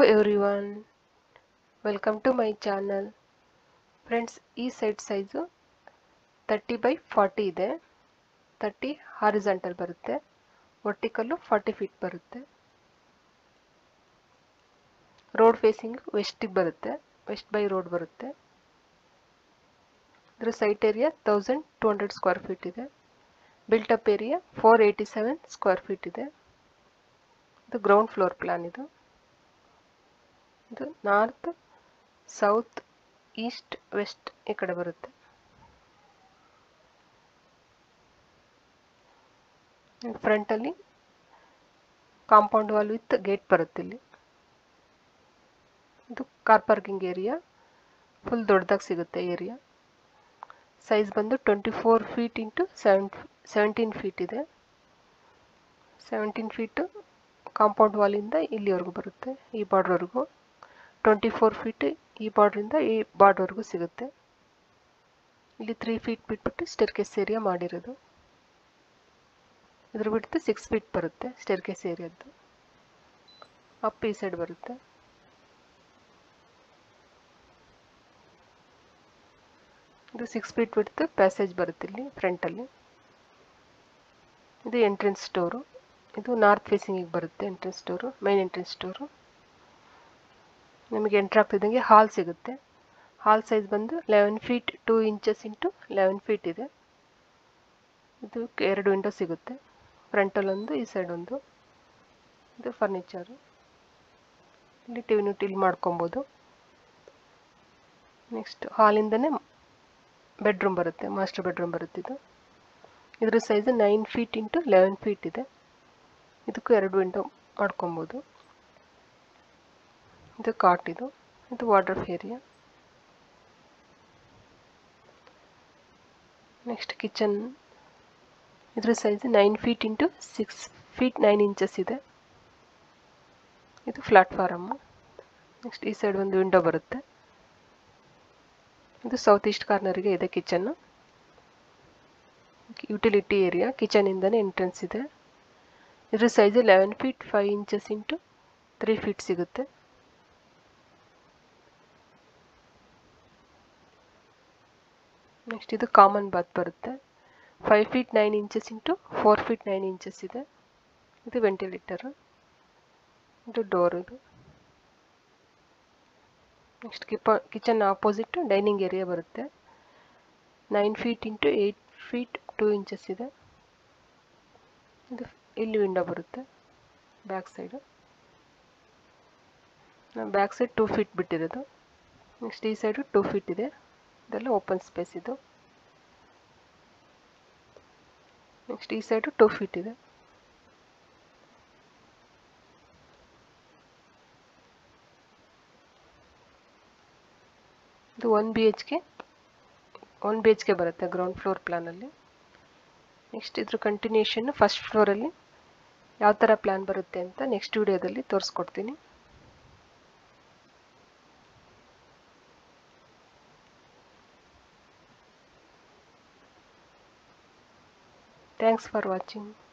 everyone welcome to my channel friends ಈ side size thirty by forty ಇದೆ thirty horizontal ಬರುತ್ತೆ vertical forty feet ಬರುತ್ತೆ road facing ವೆಸ್ಟಿಗೆ ಬರುತ್ತೆ ವೆಸ್ಟ್ ಬೈ ರೋಡ್ ಬರುತ್ತೆ ಇದರ site area thousand two hundred square feet ಇದೆ built up area four eighty seven square feet ಇದೆ ಇದು ಗ್ರೌಂಡ್ ಫ್ಲೋರ್ ಪ್ಲಾನ್ ಇದು ಇದು ನಾರ್ತ್ ಸೌತ್ ಈಸ್ಟ್ ವೆಸ್ಟ್ ಈ ಕಡೆ ಬರುತ್ತೆ ಫ್ರಂಟಲ್ಲಿ ಕಾಂಪೌಂಡ್ ವಾಲ್ ವಿತ್ ಗೇಟ್ ಬರುತ್ತೆ ಇಲ್ಲಿ ಇದು ಕಾರ್ ಪಾರ್ಕಿಂಗ್ ಏರಿಯಾ ಫುಲ್ ದೊಡ್ಡದಾಗಿ ಸಿಗುತ್ತೆ ಏರಿಯಾ ಸೈಜ್ ಬಂದು twenty four feet into seven seventeen feet ಇದೆ ಸೆವೆಂಟೀನ್ ಫೀಟು ಕಾಂಪೌಂಡ್ ವಾಲಿಂದ ಇಲ್ಲಿವರೆಗೂ ಬರುತ್ತೆ ಈ ಬಾರ್ಡ್ರ್ವರೆಗೂ ಟ್ವೆಂಟಿ ಫೋರ್ ಫೀಟ್ ಈ ಬಾರ್ಡ್ರಿಂದ ಈ ಬಾರ್ಡ್ವರೆಗೂ ಸಿಗುತ್ತೆ ಇಲ್ಲಿ ತ್ರೀ ಫೀಟ್ ಬಿಟ್ಬಿಟ್ಟು ಸ್ಟೆರ್ಕೇಸ್ ಏರಿಯಾ ಮಾಡಿರೋದು ಇದ್ರ ಬಿಟ್ಟು ಸಿಕ್ಸ್ ಫೀಟ್ ಬರುತ್ತೆ ಸ್ಟೆರ್ಕೇಸ್ ಏರಿಯಾದ್ದು ಅಪ್ ಈ ಸೈಡ್ ಬರುತ್ತೆ ಇದು ಸಿಕ್ಸ್ ಫೀಟ್ ಬಿಡ್ತು ಪ್ಯಾಸೇಜ್ ಬರುತ್ತೆ ಇಲ್ಲಿ ಫ್ರಂಟಲ್ಲಿ ಇದು ಎಂಟ್ರೆನ್ಸ್ ಸ್ಟೋರು ಇದು ನಾರ್ತ್ ಫೇಸಿಂಗಿಗೆ ಬರುತ್ತೆ entrance store main entrance store ನಮಗೆ ಎಂಟ್ರ್ ಆಗ್ತಿದ್ದಂಗೆ ಹಾಲ್ ಸಿಗುತ್ತೆ ಹಾಲ್ ಸೈಜ್ ಬಂದು eleven feet two inches into eleven feet ಇದೆ ಇದು ಎರಡು ವಿಂಡೋ ಸಿಗುತ್ತೆ ಫ್ರಂಟಲ್ಲೊಂದು ಈ ಸೈಡ್ ಒಂದು ಇದು ಫರ್ನಿಚರು ಇಲ್ಲಿ ಟಿವಿ ನ್ಯೂಟ್ ಇಲ್ಲಿ ಮಾಡ್ಕೊಬೋದು ನೆಕ್ಸ್ಟ್ ಹಾಲಿಂದನೇ ಬೆಡ್ರೂಮ್ ಬರುತ್ತೆ ಮಾಸ್ಟರ್ ಬೆಡ್ರೂಮ್ ಬರುತ್ತೆ ಇದು ಇದ್ರ size nine feet into eleven feet ಇದೆ ಇದಕ್ಕೂ ಎರಡು ವಿಂಡೋ ಮಾಡ್ಕೊಬೋದು ಇದು ಕಾಟ್ ಇದು ಇದು ವಾಟರ್ ಏರಿಯಾ ನೆಕ್ಸ್ಟ್ ಕಿಚನ್ ಇದ್ರ size nine feet into six feet nine inches ಇದೆ ಇದು ಪ್ಲಾಟ್ಫಾರಮ್ಮು ನೆಕ್ಸ್ಟ್ ಈ ಸೈಡ್ ಒಂದು ವಿಂಡೋ ಬರುತ್ತೆ ಇದು ಸೌತ್ ಈಸ್ಟ್ ಕಾರ್ನರ್ಗೆ ಇದೆ ಕಿಚನ್ನು ಯುಟಿಲಿಟಿ ಏರಿಯಾ ಕಿಚನಿಂದನೇ ಎಂಟ್ರೆನ್ಸ್ ಇದೆ ಇದ್ರ size eleven feet five inches into three feet ಸಿಗುತ್ತೆ ನೆಕ್ಸ್ಟ್ ಇದು ಕಾಮನ್ ಬಾತ್ ಬರುತ್ತೆ five feet nine inches into four feet nine inches ಇದೆ ಇದು ವೆಂಟಿಲೇಟರು ಇದು ಡೋರ್ ಇದು ನೆಕ್ಸ್ಟ್ ಕಿಪ ಕಿಚನ್ ಆಪೋಸಿಟ್ ಡೈನಿಂಗ್ ಏರಿಯಾ ಬರುತ್ತೆ nine feet into eight feet two inches ಇದೆ ಇದು ಇಲ್ಲಿ ವಿಂಡೋ ಬರುತ್ತೆ back side back side two feet ಬಿಟ್ಟಿರೋದು ನೆಕ್ಸ್ಟ್ ಈ ಸೈಡು ಟೂ ಫೀಟ್ ಇದೆ ಇದೆಲ್ಲ ಓಪನ್ ಸ್ಪೇಸ್ ಇದು ನೆಕ್ಸ್ಟ್ ಈ ಸೈಡು ಟೂ ಫೀಟ್ ಇದೆ ಇದು one B H K one B H K ಬರುತ್ತೆ ಗ್ರೌಂಡ್ ಫ್ಲೋರ್ ಪ್ಲಾನಲ್ಲಿ ನೆಕ್ಸ್ಟ್ ಇದ್ರ ಕಂಟಿನ್ಯೂಷನ್ ಫಸ್ಟ್ ಫ್ಲೋರಲ್ಲಿ ಯಾವ ಥರ ಪ್ಲ್ಯಾನ್ ಬರುತ್ತೆ ಅಂತ ನೆಕ್ಸ್ಟ್ ವಿಡಿಯೋದಲ್ಲಿ ತೋರಿಸ್ಕೊಡ್ತೀನಿ ಥ್ಯಾಂಕ್ಸ್ ಫಾರ್ ವಾಚಿಂಗ್